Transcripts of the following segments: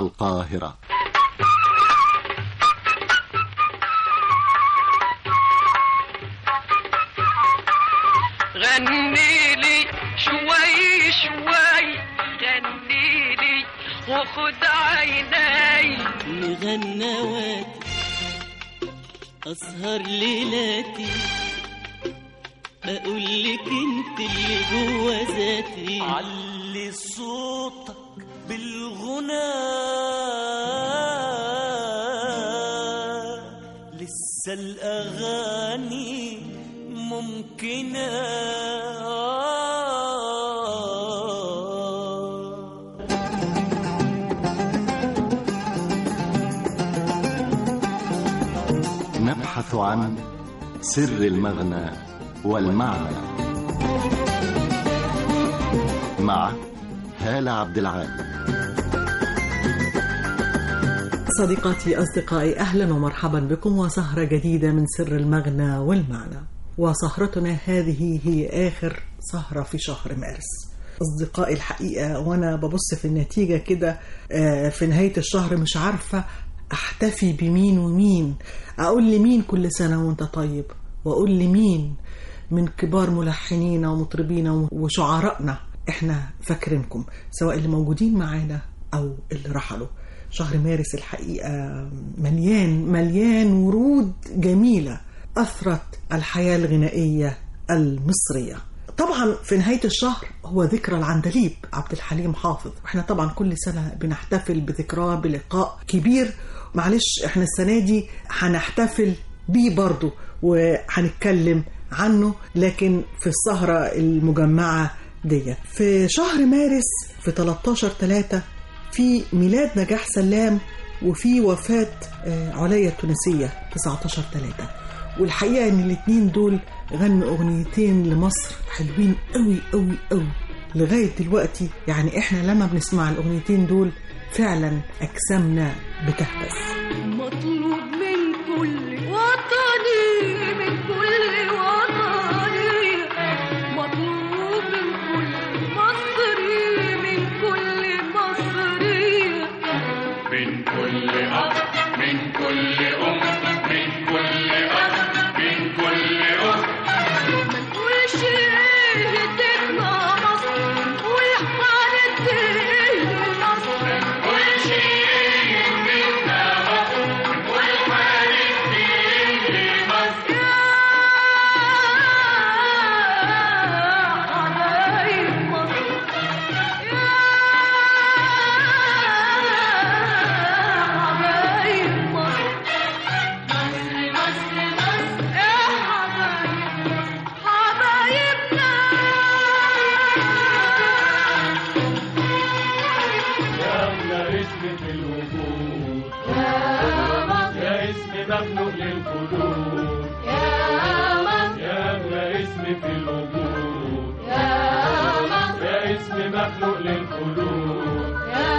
القاهرة غني لي شوي شوي غني لي وخد عيني مغنواتي أسهر ليلاتي أقول لك أنت اللي جوا ذاتي علي صوتك بالغنى لسه الأغاني ممكنة نبحث عن سر المغنى والمعنى مع هالة عبد العال صديقاتي أصدقائي أهلا ومرحبا بكم وسهرة جديدة من سر المغنى والمعنى وسهرتنا هذه هي آخر سهرة في شهر مارس أصدقائي الحقيقة وأنا ببص في النتيجة كده آه، في نهاية الشهر مش عارفة أحتفي بمين ومين أقول لمين كل سنة وأنت طيب وأقول لمين من كبار ملحنينا ومطربينا وشعرائنا احنا فاكرينكم سواء اللي موجودين معانا أو اللي رحلوا شهر مارس الحقيقة مليان مليان ورود جميلة أثرت الحياة الغنائية المصرية طبعا في نهاية الشهر هو ذكرى العندليب عبد الحليم حافظ واحنا طبعا كل سنة بنحتفل بذكراه بلقاء كبير معلش احنا السنة دي هنحتفل بيه برضو وهنتكلم عنه لكن في السهرة المجمعة دي في شهر مارس في 13 3 في ميلاد نجاح سلام وفي وفاة آه، عليا التونسية 19 3 والحقيقة ان الاتنين دول غنوا اغنيتين لمصر حلوين قوي قوي قوي لغاية دلوقتي يعني احنا لما بنسمع الاغنيتين دول فعلا اجسامنا بتهبس مطلوب من كل وطني من كل وطني مطلوب من كل مصري من كل مصري من كل أب من كل أم من كل أب من كل أم ما نقولش ايه تبقى مصر والحالة ايه مصر كل شيء يهمنا مصر والحال الدين مصر يا اسم في الوجود يا اسم مخلوق للقلوب يا أغلى اسم في الوجود يا اسم مخلوق للقلوب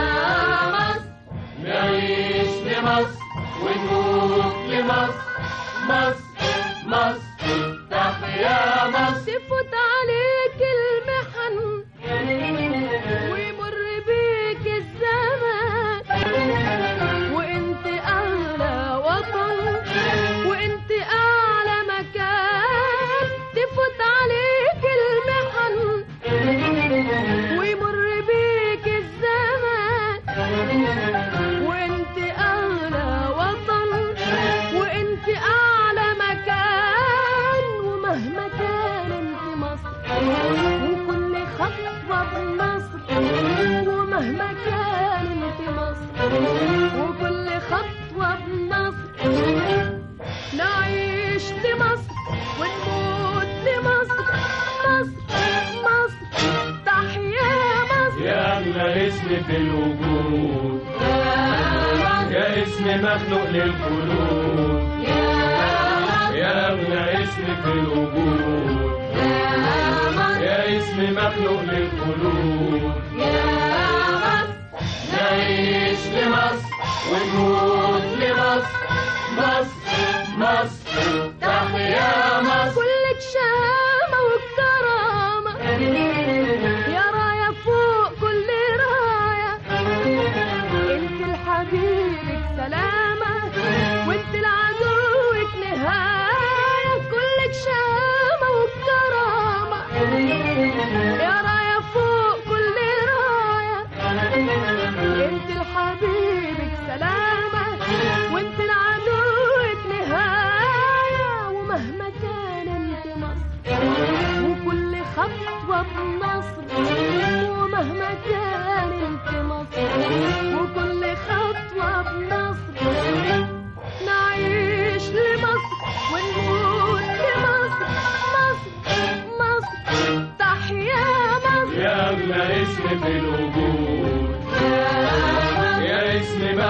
نعيش لمصر ونموت لمصر مصر مصر تحيا مصر تفوت عليك المحن ويمر بيك الزمان وانت اعلى وطن وانت اعلى مكان تفوت عليك المحن ويمر بيك الزمان وانت اعلى وطن وانت اعلى مكان ومهما كان انت مصر وكل خطوة بمصر ومهما كان انت مصر وكل خطوة بمصر نعيش لمصر ونموت لمصر مصر مصر تحيا مصر يا أغلى اسم في الوجود يا اسم مخلوق للقلوب يا أغلى اسم في الوجود يا اسم مخلوق للقلوب نعيش لمصر ونموت لمصر مصر مصر تحيا مصر كلك شامة وكرامة يا راية فوق كل راية انت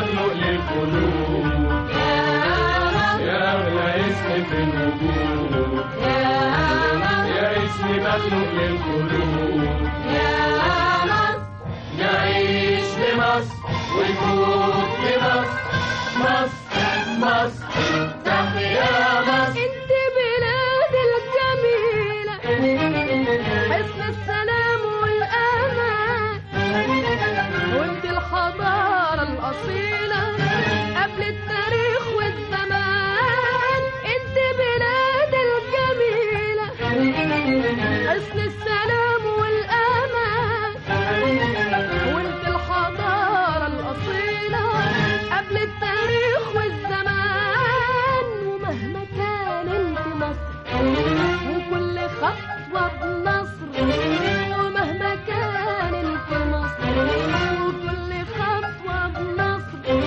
مخلوق للخلود يا أغلى اسم في الوجود يا اسم مخلوق للخلود نعيش لمصر ونموت لمصر مصر مصر تحيا مصر انت بلاد الجميلة حسن السلام والأمان وانت الحضارة الأصيلة قبل التاريخ والزمان انت بلاد الجميلة حسن السلام والأمان وانت الحضارة الأصيلة قبل التاريخ والزمان ومهما كان انت مصر وكل خطوة بنصر ومهما كان انت مصر وكل خطوة بنصر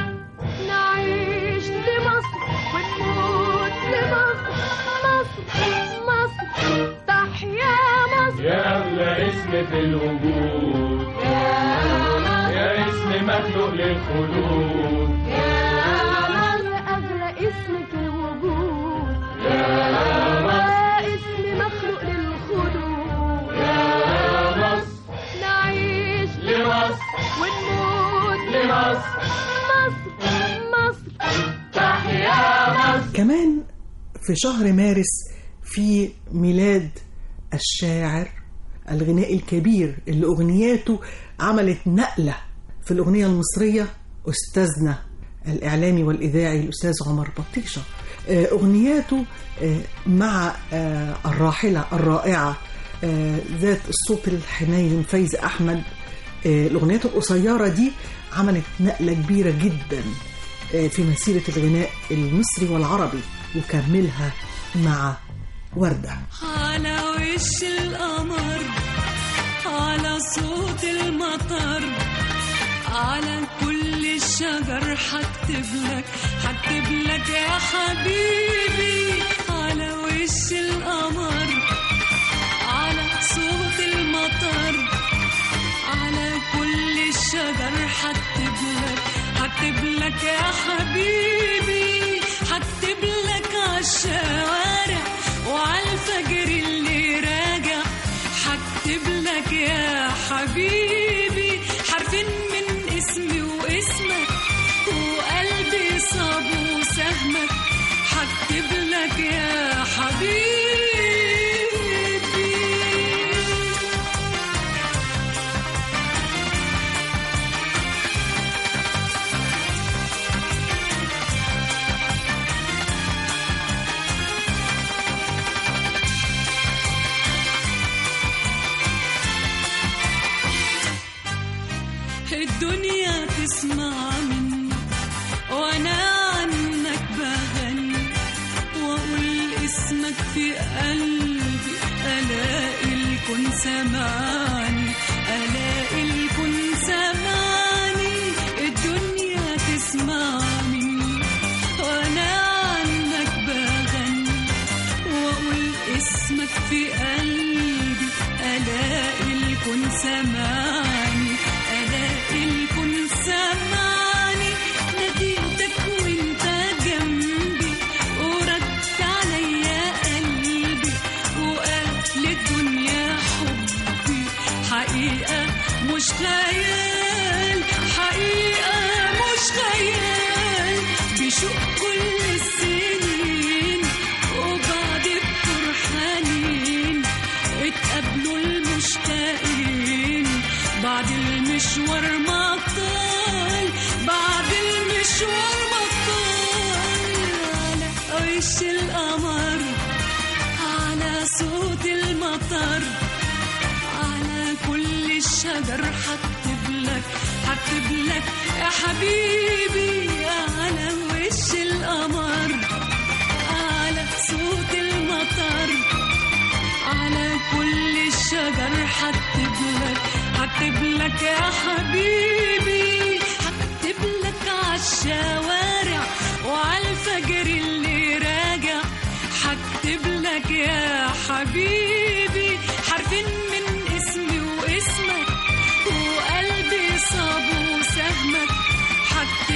نعيش لمصر ونموت لمصر مصر مصر تحيا مصر يا أغلى اسم في الوجود يا اسم مخلوق للخلود يا أغلى اسم في الوجود يا اسم مخلوق للخلود يا مصر نعيش لمصر ونموت لمصر مصر مصر تحيا مصر كمان في شهر مارس في ميلاد الشاعر الغنائي الكبير اللي أغنياته عملت نقلة في الأغنية المصرية أستاذنا الإعلامي والإذاعي الأستاذ عمر بطيشة آه، أغنياته آه، مع آه، الراحلة الرائعة آه، ذات الصوت الحنين فايزة أحمد آه، الأغنيات القصيرة دي عملت نقلة كبيرة جدا آه، في مسيرة الغناء المصري والعربي وكملها مع وردة على وش القمر على صوت المطر على كل الشجر حكتب لك حكتب لك يا حبيبي على وش القمر على صوت المطر على كل الشجر حكتب لك حكتب لك يا حبيبي حكتب لك عالشوارع وعالفجر اللي راجع حكتب لك يا حبيبي حرفين من اسمي واسمك وقلبي صاب وسهمك حكتب لك يا حبيبي الدنيا تسمع مني وانا عنك بغني واقول اسمك في قلبي الاقي الكون سمعني الاقي الكون سمعني الدنيا تسمع مني وانا عنك بغني واقول اسمك في قلبي الاقي الكون سمعني الاقي الكون سمعني ناديتك وانت جنبي ورد عليا قلبي وقال للدنيا حبي حقيقة مش خيال حقيقة مش خيال بشوق كل السنين وبعد بطر حنين اتقابلوا المشتاقين بعد المشوار ما طال بعد المشوار ما طال على وش القمر على صوت المطر على كل الشجر حكتب لك حكتب لك يا حبيبي على وش القمر على صوت المطر على كل الشجر حكتب لك حكتب لك يا حبيبي حكتب لك عالشوارع وعالفجر اللي راجع حكتب لك يا حبيبي حرفين من اسمي واسمك وقلبي صاب وسهمك حكتب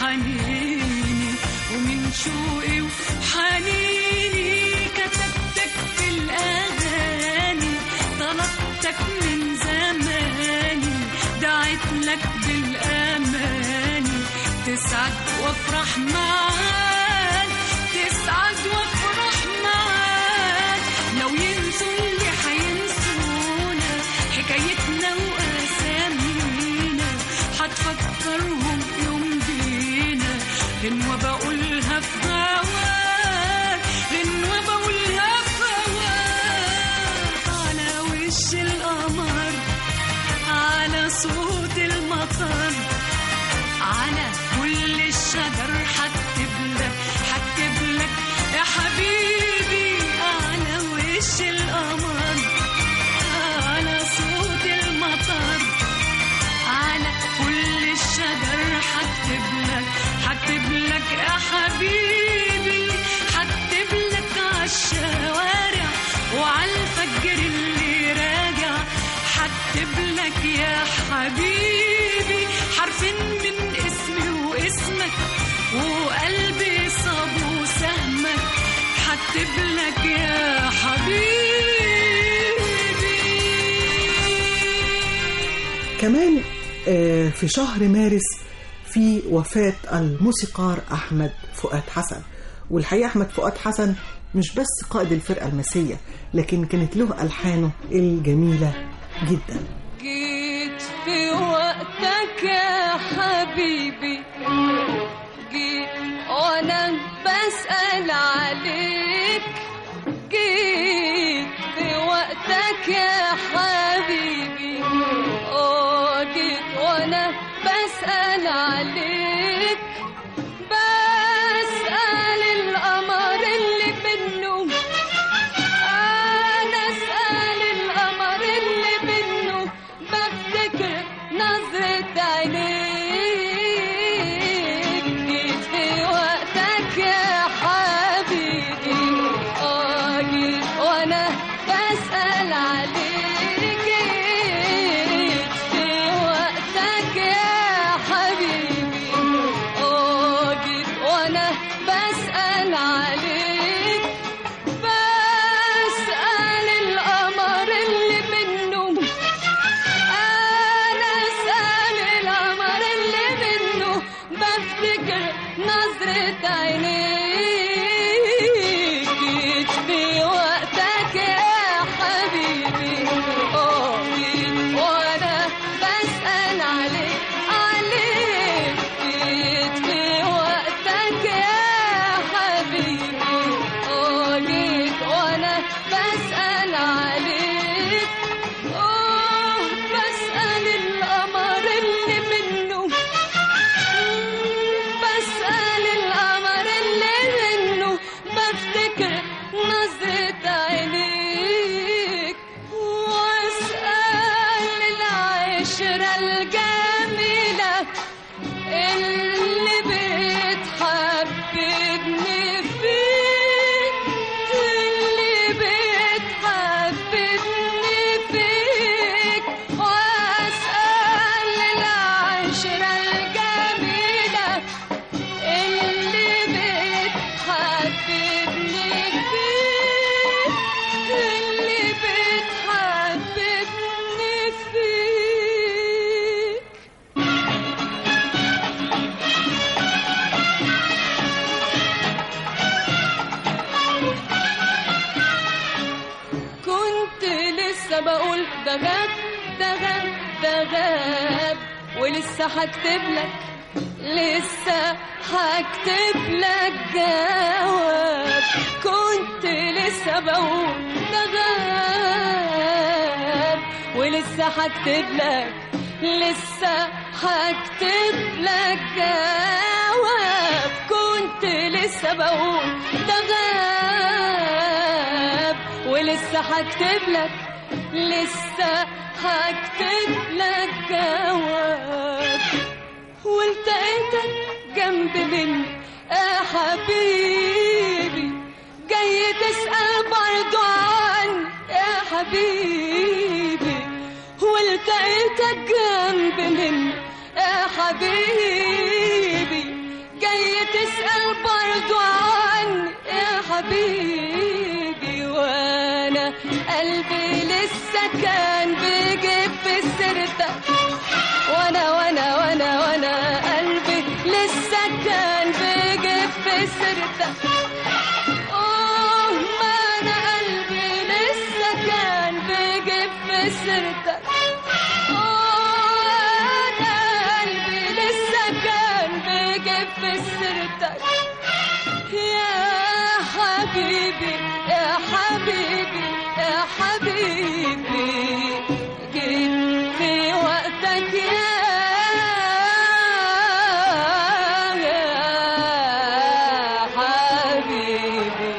حنيني ومن شوقي وحنيني كتبتك في الأغاني طلبتك من زماني دعيت لك بالأماني تسعد وافرح معاك تسعد وافرح معاك لو ينسوا اللي حينسونا حكايتنا وأسامينا حتفكرهم يوم بينا غنوة بقولها في هواك غنوة بقولها في هواك على وش القمر على صوت المطر على كل الشجر حكتب لك حكتب لك يا حبيبي على وش القمر على صوت المطر على كل الشجر حكتب لك حكتب لك يا حبيبي حكتب لك عالشوارع وعلى الفجر اللي راجع حكتب لك يا حبيبي حرفين من اسمي واسمك وقلبي صاب سهمك حكتب لك يا حبيبي كمان آه، في شهر مارس في وفاة الموسيقار أحمد فؤاد حسن والحقيقة أحمد فؤاد حسن مش بس قائد الفرقة المسية لكن كانت له ألحانه الجميلة جدا جيت في وقتك يا حبيبي جيت وانا بسأل عليك جيت في وقتك يا حبيبي اه جيت وانا بسأل عليك بسأل القمر اللي منه أنا أسأل القمر اللي منه بفتكر نظرة عينيك جيت في وقتك يا حبيبي آه جيت وأنا بسأل عليك جيت في وقتك يا حبيبي آه جيت وأنا بسأل عليك بسأل القمر اللي منه أنا أسأل القمر اللي منه بفتكر نظرة عينيك جيت في وقتك يا حبيبي آه جيت وأنا بسأل عليك عليك جيت في وقتك يا حبيبي آه جيت وأنا بسأل عليك آه بسأل القمر اللي منه بسأل القمر اللي منه بفتكر نظرة عينيك واسأل العشرة الجميلة اللي بتحببني فيك اللي بتحببني فيك واسأل العشرة الجميلة اللي بتحببني فيك اللي بتحببني فيك كنت لسه بقول ده غاب ده غاب ده غاب ولسه هكتب لك لسه هكتب لك جواب كنت لسه بقول ده غاب ولسه هكتب لك لسه هكتب لك جواب كنت لسه بقول ده غاب ولسه هكتب لك لسه هكتب لك جواب والتقيتك جنب مني يا حبيبي جاي تسأل برضو عني يا حبيبي والتقيتك جنب مني يا حبيبي قلبي لسه كان بيجيب في سيرتك وانا وانا وانا وانا قلبي لسه كان بيجيب في سيرتك اوه ما انا قلبي لسه كان بيجيب في سيرتك اوه انا قلبي لسه كان بيجيب في سيرتك يا حبيبي يا حبيبي يا حبيبي جيت في وقتك يا يا حبيبي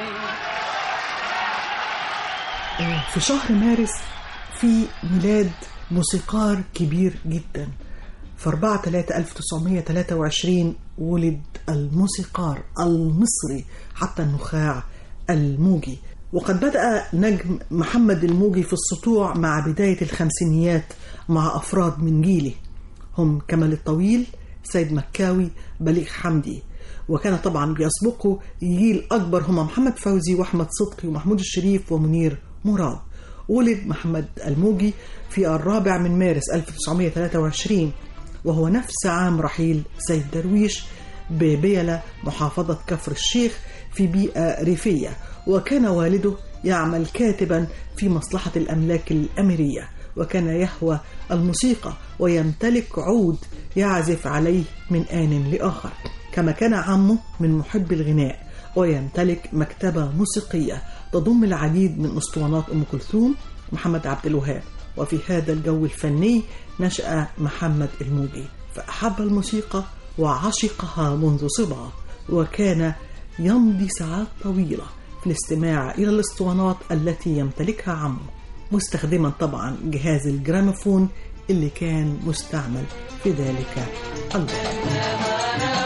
في شهر مارس في ميلاد موسيقار كبير جدا في 4 3 1923 ولد الموسيقار المصري حتى النخاع الموجي وقد بدأ نجم محمد الموجي في السطوع مع بداية الخمسينيات مع أفراد من جيله هم كمال الطويل سيد مكاوي بليغ حمدي وكان طبعا بيسبقه جيل أكبر هما محمد فوزي وأحمد صدقي ومحمود الشريف ومنير مراد ولد محمد الموجي في الرابع من مارس 1923 وهو نفس عام رحيل سيد درويش ببيلة محافظة كفر الشيخ في بيئة ريفية وكان والده يعمل كاتبا في مصلحة الأملاك الأميرية وكان يهوى الموسيقى ويمتلك عود يعزف عليه من آن لآخر كما كان عمه من محب الغناء ويمتلك مكتبة موسيقية تضم العديد من أسطوانات أم كلثوم محمد عبد الوهاب وفي هذا الجو الفني نشأ محمد الموجي فأحب الموسيقى وعشقها منذ صبا وكان يمضي ساعات طويلة في الاستماع إلى الاسطوانات التي يمتلكها عمه مستخدما طبعا جهاز الجراموفون اللي كان مستعمل في ذلك الوقت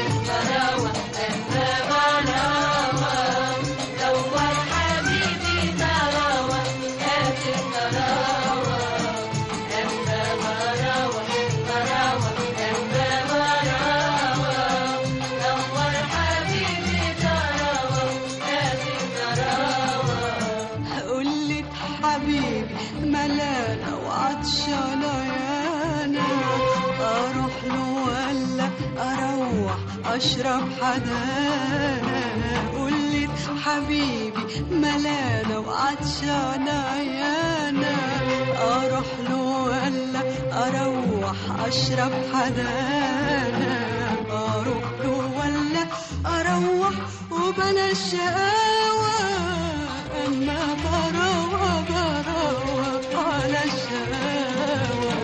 قلت حبيبي ملانة وعطشانة يانا أروح له ولا أروح أشرب حدانا قلت حبيبي ملانة وعطشانة يانا أروح له ولا أروح أشرب حدانا أروح له ولا أروح وبلا الشقاوة أما بروى بروى على الشقاوة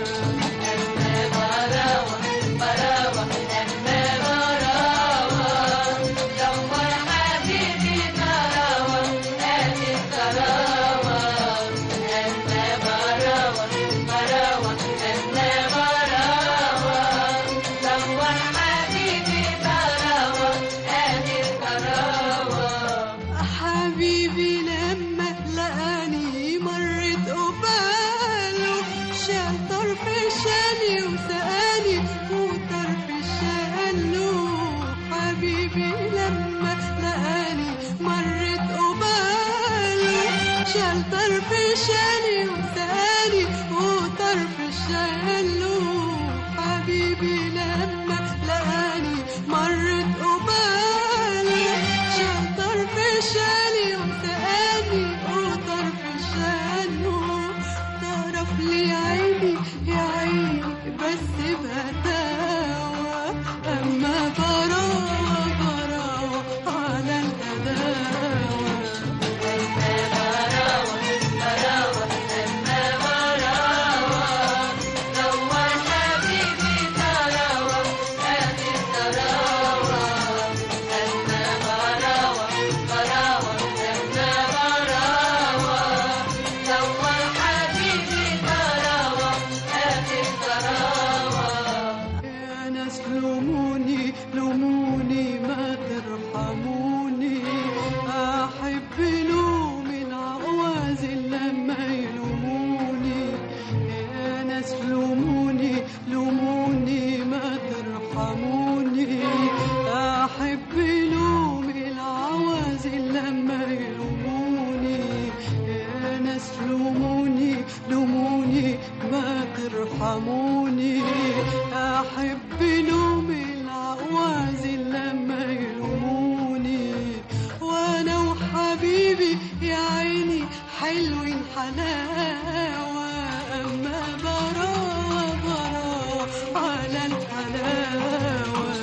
لوموني ما ترحموني أحب لوم العوازل لما يلوموني وأنا وحبيبي يا عيني حلوين حلاوة أما براوة براوة على الحلاوة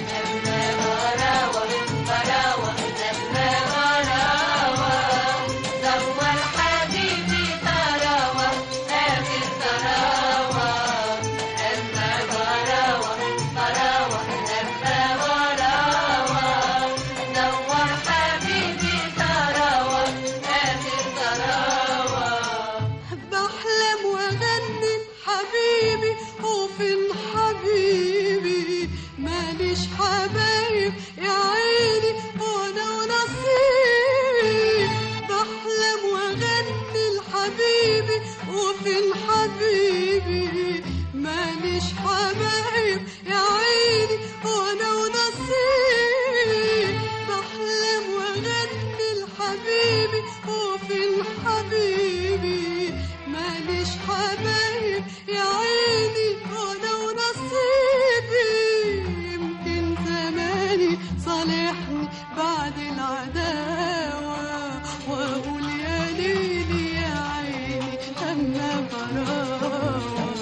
بحلم واغني حبيبي وفين حبيبي ماليش حبايب يا عيني وانا ونصيبي بحلم واغني لحبيبي وفين حبيبي ماليش حبايب يا عيني وانا ونصيبي بحلم واغني لحبيبي وفين حبيبي ماليش حبايب يا عيني وانا ونصيبي يمكن زماني صالحني بعد العداوة واقول يا ليلي يا عيني اما براوة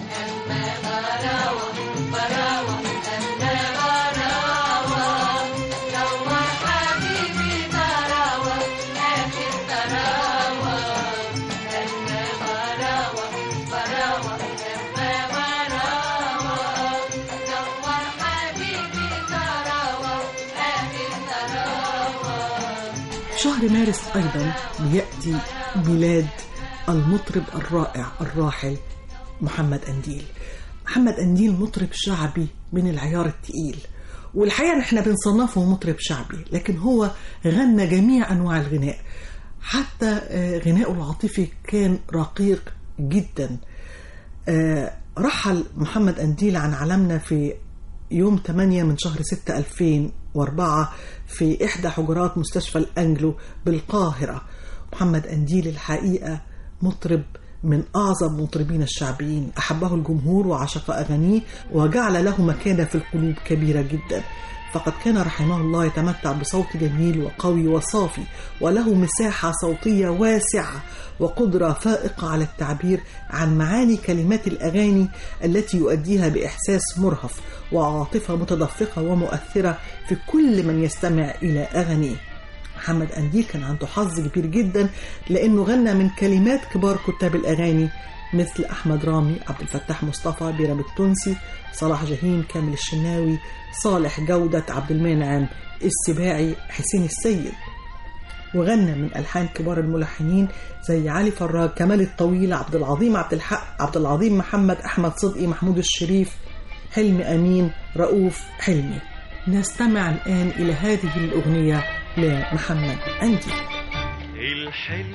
شهر مارس أيضا بيأتي ميلاد المطرب الرائع الراحل محمد أنديل محمد أنديل مطرب شعبي من العيار التقيل والحقيقة نحن بنصنفه مطرب شعبي لكن هو غنى جميع أنواع الغناء حتى آه، غناؤه العاطفي كان رقيق جدا آه، رحل محمد أنديل عن عالمنا في يوم 8 من شهر 6 2004 في إحدى حجرات مستشفى الأنجلو بالقاهرة محمد أنديل الحقيقة مطرب من أعظم مطربين الشعبيين أحبه الجمهور وعشق أغانيه وجعل له مكانة في القلوب كبيرة جدا فقد كان رحمه الله يتمتع بصوت جميل وقوي وصافي وله مساحة صوتية واسعة وقدرة فائقة على التعبير عن معاني كلمات الأغاني التي يؤديها بإحساس مرهف وعاطفة متدفقة ومؤثرة في كل من يستمع إلى أغانيه محمد أنديل كان عنده حظ كبير جدا لأنه غنى من كلمات كبار كتاب الأغاني مثل أحمد رامي عبد الفتاح مصطفى بيرام التونسي صلاح جاهين كامل الشناوي صالح جودة عبد المنعم السباعي حسين السيد وغنى من ألحان كبار الملحنين زي علي فراج كمال الطويل عبد العظيم عبد الحق عبد العظيم محمد أحمد صدقي محمود الشريف حلمي أمين رؤوف حلمي نستمع الآن إلى هذه الأغنية لمحمد أندي الحلو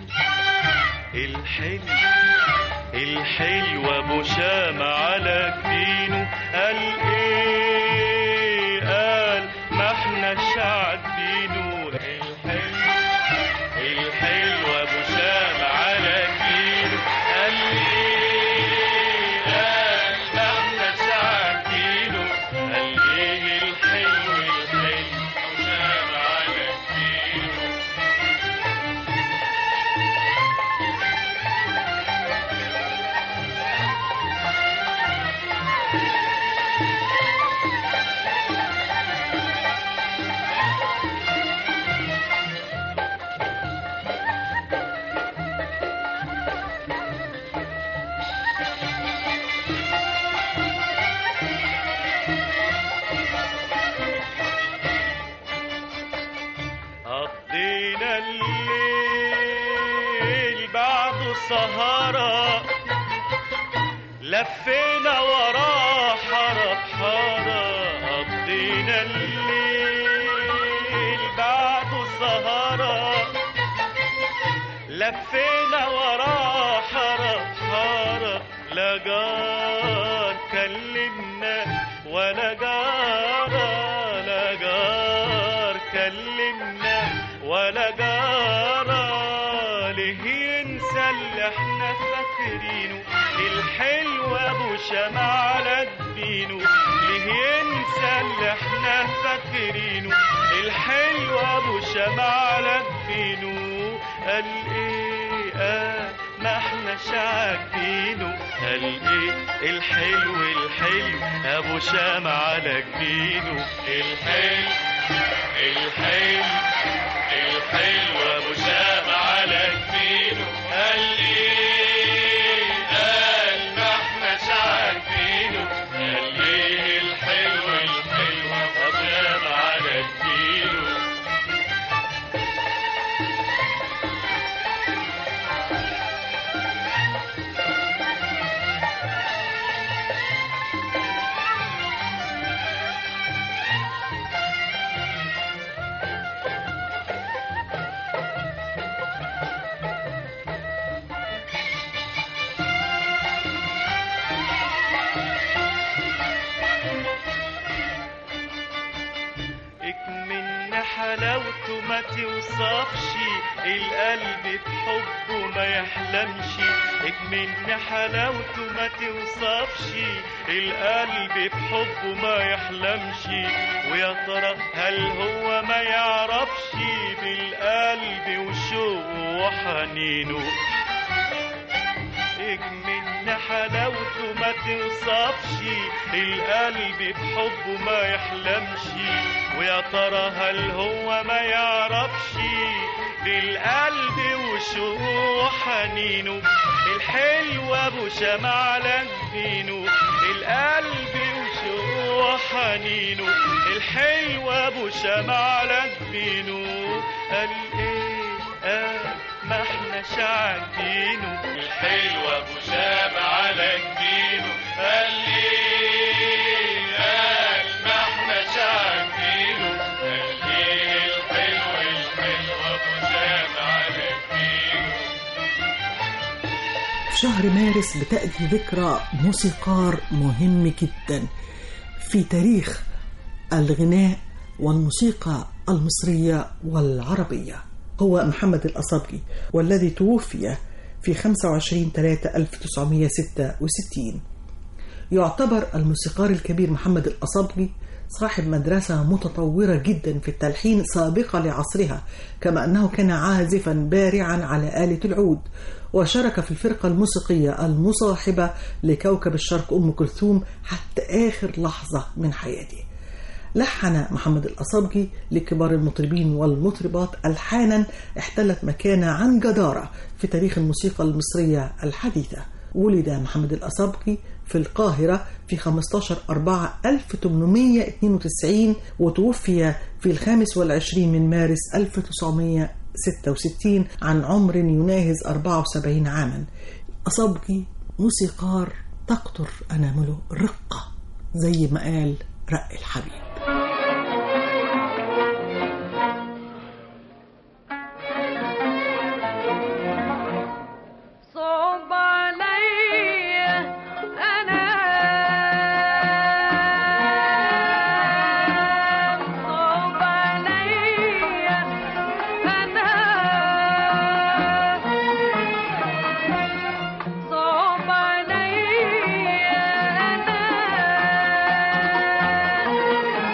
الحلو الحلو ابو شامة على جبينه قال ايه قال ما احنا شعبينه الحلو الحلو ابو شامة على جبينه قال ايه قال ما احنا شعبينه قال ايه الحلو الحلو ابو شامة على جبينه قضينا الليل بعد السهرة لفينا وراه حارة بحارة قضينا الليل بعد السهرة لفينا وراه حارة بحارة لا جار كلمنا ولا جارة لا جار كلمنا ولا جارة ليه ينسى اللي احنا فاكرينه فاكرينه الحلو ابو شمع على جبينه ليه ينسى اللي احنا فاكرينه الحلو ابو شمع على جبينه قال ايه آه ما احناش عاجبينه قال ايه الحلو الحلو ابو شمع على جبينه الحلو الحلو الحلو ابو شمع على جبينه قال ايه قال ما احناش عاجبينه قال ايه الحلو الحلو ابو شمع على جبينه اكمن حلاوته ما توصفش القلب بحبه ما يحلمش اكمن حلاوته ما توصفش القلب بحبه ما يحلمش ويا ترى هل هو ما يعرفش بالقلب وشوقه وحنينه من حلاوته ما توصفش القلب بحبه ما يحلمش ويا ترى هل هو ما يعرفش بالقلب وشوق حنينه الحلو ابو شمع على جبينه القلب وشوق حنينه الحلو ابو شمع على جبينه قال ايه قال ما احناش عاجبينه الحلو ابو شاب على جبينه قال لي قال ما احناش عاجبينه قال لي الحلو الحلو ابو شاب على جبينه في شهر مارس بتأتي ذكرى موسيقار مهم جدا في تاريخ الغناء والموسيقى المصرية والعربية هو محمد الأصبجي والذي توفي في 25 3 1966 يعتبر الموسيقار الكبير محمد الأصبجي صاحب مدرسة متطورة جدا في التلحين سابقة لعصرها كما أنه كان عازفا بارعا على آلة العود وشارك في الفرقة الموسيقية المصاحبة لكوكب الشرق أم كلثوم حتى آخر لحظة من حياته لحن محمد الأصابجي لكبار المطربين والمطربات ألحانا احتلت مكانة عن جدارة في تاريخ الموسيقى المصرية الحديثة ولد محمد الأصابجي في القاهرة في 15 4 1892 وتوفي في الخامس والعشرين من مارس 1966 عن عمر يناهز 74 عاما أصابجي موسيقار تقطر أنامله رقة زي ما قال رق الحبيب صعب عليا انا صعب عليا انا صعب عليا انا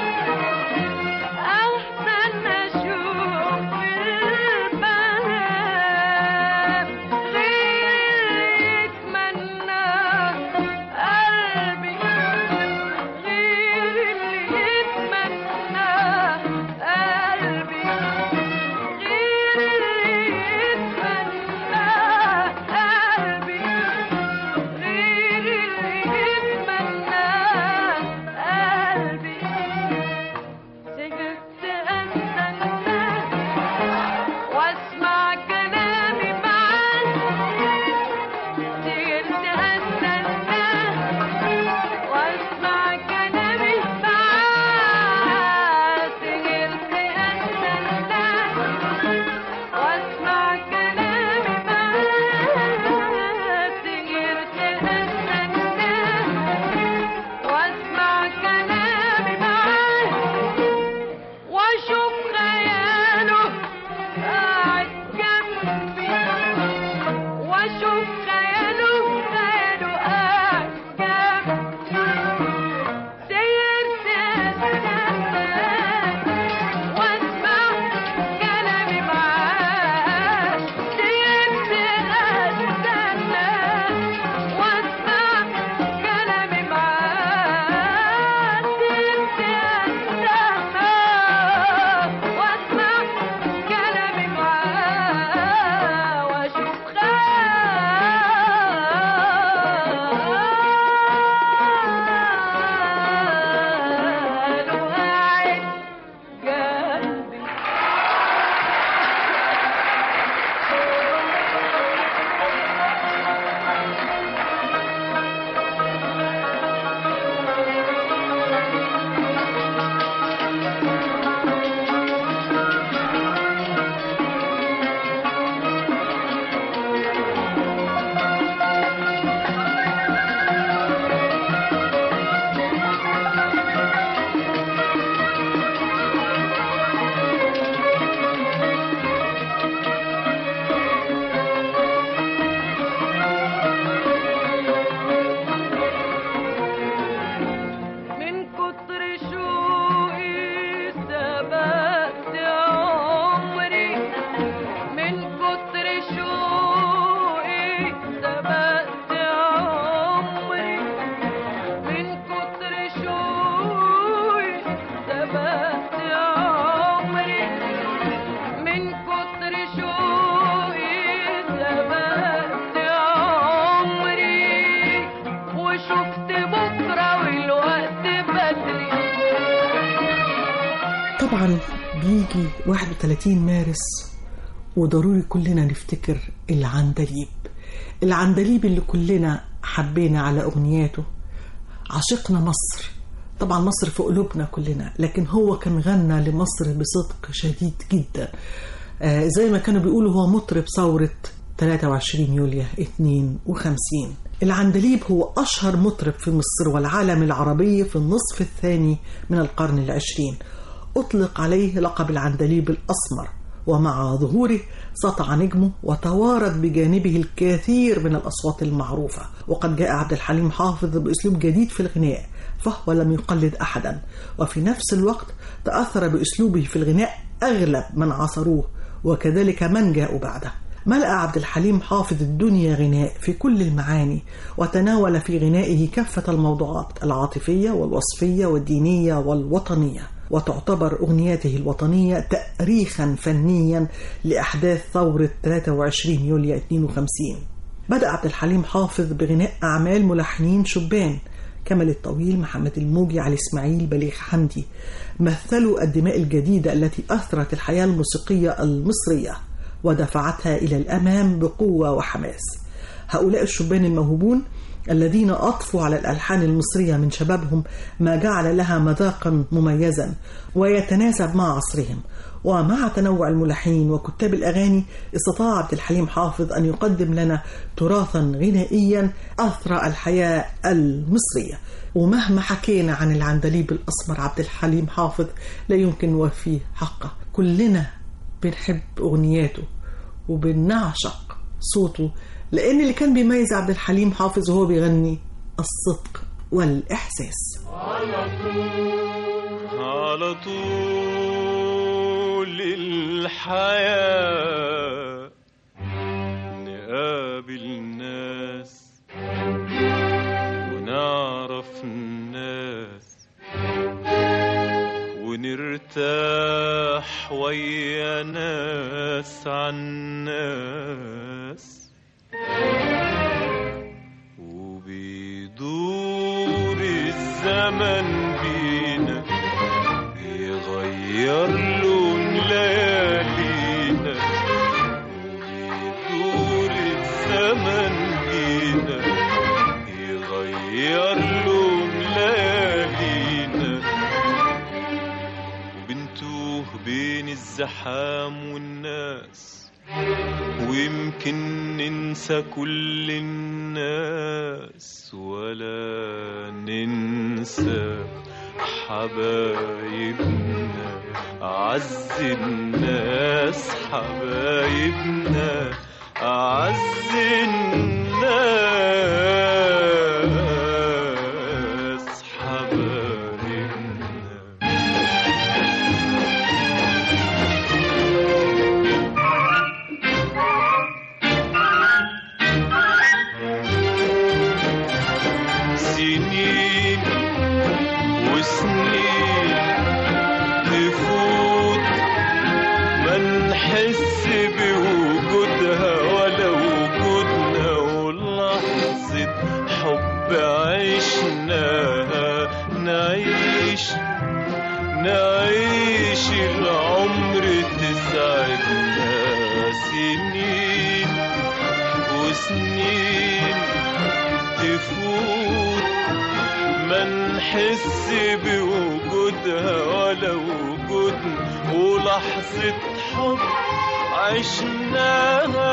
طبعا بيجي 31 مارس وضروري كلنا نفتكر العندليب العندليب اللي كلنا حبينا على أغنياته عشقنا مصر طبعا مصر في قلوبنا كلنا لكن هو كان غنى لمصر بصدق شديد جدا آه زي ما كانوا بيقولوا هو مطرب ثورة 23 يوليو 52 العندليب هو أشهر مطرب في مصر والعالم العربي في النصف الثاني من القرن العشرين أطلق عليه لقب العندليب الأسمر ومع ظهوره سطع نجمه وتوارد بجانبه الكثير من الأصوات المعروفة وقد جاء عبد الحليم حافظ بأسلوب جديد في الغناء فهو لم يقلد أحدا وفي نفس الوقت تأثر بأسلوبه في الغناء أغلب من عاصروه وكذلك من جاءوا بعده ملأ عبد الحليم حافظ الدنيا غناء في كل المعاني وتناول في غنائه كافة الموضوعات العاطفية والوصفية والدينية والوطنية وتعتبر أغنياته الوطنية تأريخا فنيا لأحداث ثورة 23 يوليو 52 بدأ عبد الحليم حافظ بغناء أعمال ملحنين شبان كمال الطويل محمد الموجي علي إسماعيل بليغ حمدي مثلوا الدماء الجديدة التي أثرت الحياة الموسيقية المصرية ودفعتها إلى الأمام بقوة وحماس هؤلاء الشبان الموهوبون الذين أضفوا على الألحان المصرية من شبابهم ما جعل لها مذاقا مميزا ويتناسب مع عصرهم ومع تنوع الملحنين وكتاب الأغاني استطاع عبد الحليم حافظ أن يقدم لنا تراثا غنائيا أثرى الحياة المصرية ومهما حكينا عن العندليب الأسمر عبد الحليم حافظ لا يمكن وفيه حقه كلنا بنحب أغنياته وبنعشق صوته لأن اللي كان بيميز عبد الحليم حافظ وهو بيغني الصدق والإحساس على طول الحياة نقابل ناس ونعرف الناس ونرتاح ويا ناس عن ناس وبيدور الزمن بينا يغير لون ليالينا وبيدور الزمن بينا يغير لون ليالينا وبنتوه بين الزحام والناس ويمكن ننسى كل الناس ولا ننسى حبايبنا أعز الناس حبايبنا أعز الناس حبايبنا سنين وسنين تفوت ما نحس بوجودها ولا وجودنا ولحظة حب عشناها نعيش نعيش العمر تسعدنا سنين وسنين تفوت ما نحس بوجودها ولا وجودنا ولحظة حب عشناها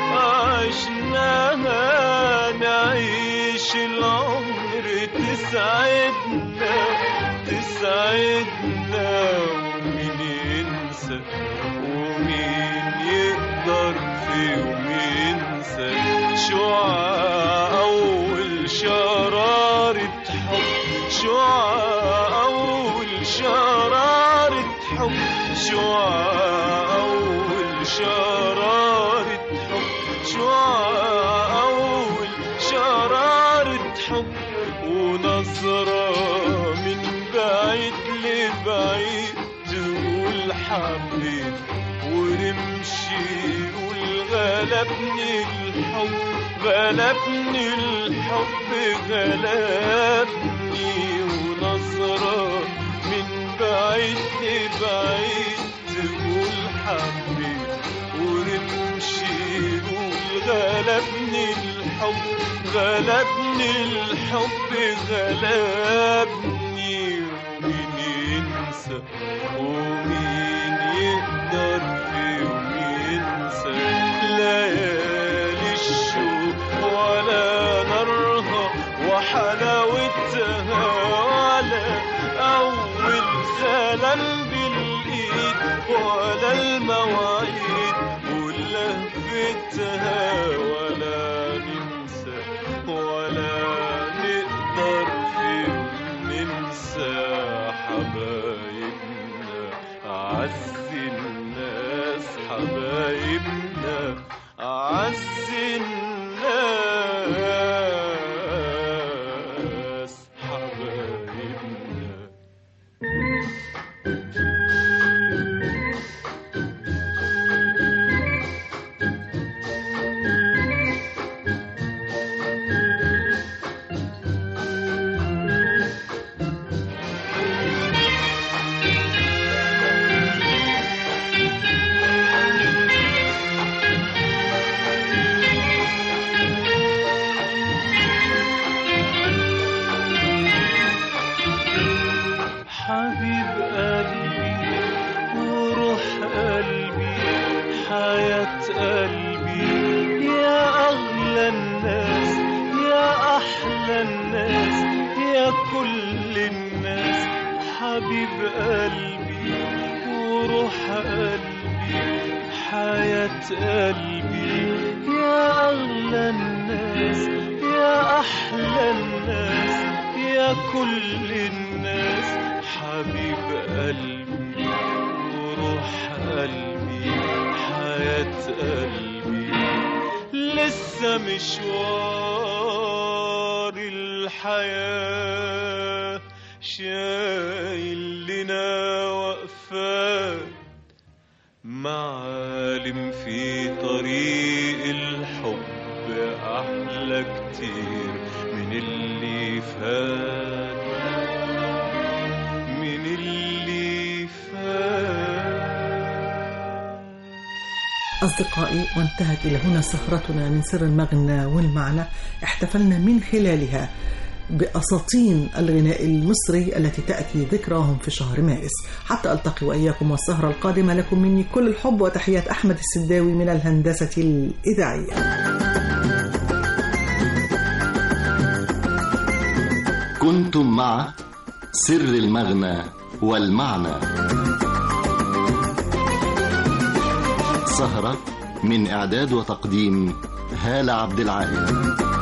عشناها نعيش العمر تسعدنا تسعدنا ومين ينسى ومين يقدر في يوم ينسى شعاع أول شرارة حب شعاع أول شرارة حب شعاع أول شرارة حب شعاع أول شرارة حب ونظرة من بعيد لبعيد تقول حبيت ورمشي يقول غلبني الحب غلبني الحب غلبني ونظرة من بعدني بعيد تقول حبيت ونمشي نقول غلبني الحب غلبني الحب غلبني ومين ينسى ومين يقدر في يوم ينسى ليالي الشوق ولا نارها وحلاوتها ولا أول سلام بالإيد ولا المواعيد ولهفتها ولا ننسى ولا نقدر في يوم ننسى حبايبنا أعز الناس حبايبنا أعز الناس حبايبنا حبيب قلبي وروح قلبي حياة قلبي يا أغلى الناس يا أحلى الناس يا كل الناس حبيب قلبي وروح قلبي حياة قلبي يا أغلى الناس يا أحلى الناس يا كل الناس حبيب قلبي وروح قلبي حياة قلبي لسه مشوار الحياة شايل لنا وقفات معالم في طريق الحب أحلى كتير من اللي فات من اللي فات أصدقائي وانتهت إلى هنا سهرتنا من سر المغنى والمعنى احتفلنا من خلالها بأساطين الغناء المصري التي تأتي ذكراهم في شهر مارس حتى ألتقي وإياكم والسهرة القادمة لكم مني كل الحب وتحيات أحمد السداوي من الهندسة الإذاعية كنتم مع سر المغنى والمعنى سهرة من إعداد وتقديم هالة عبد العال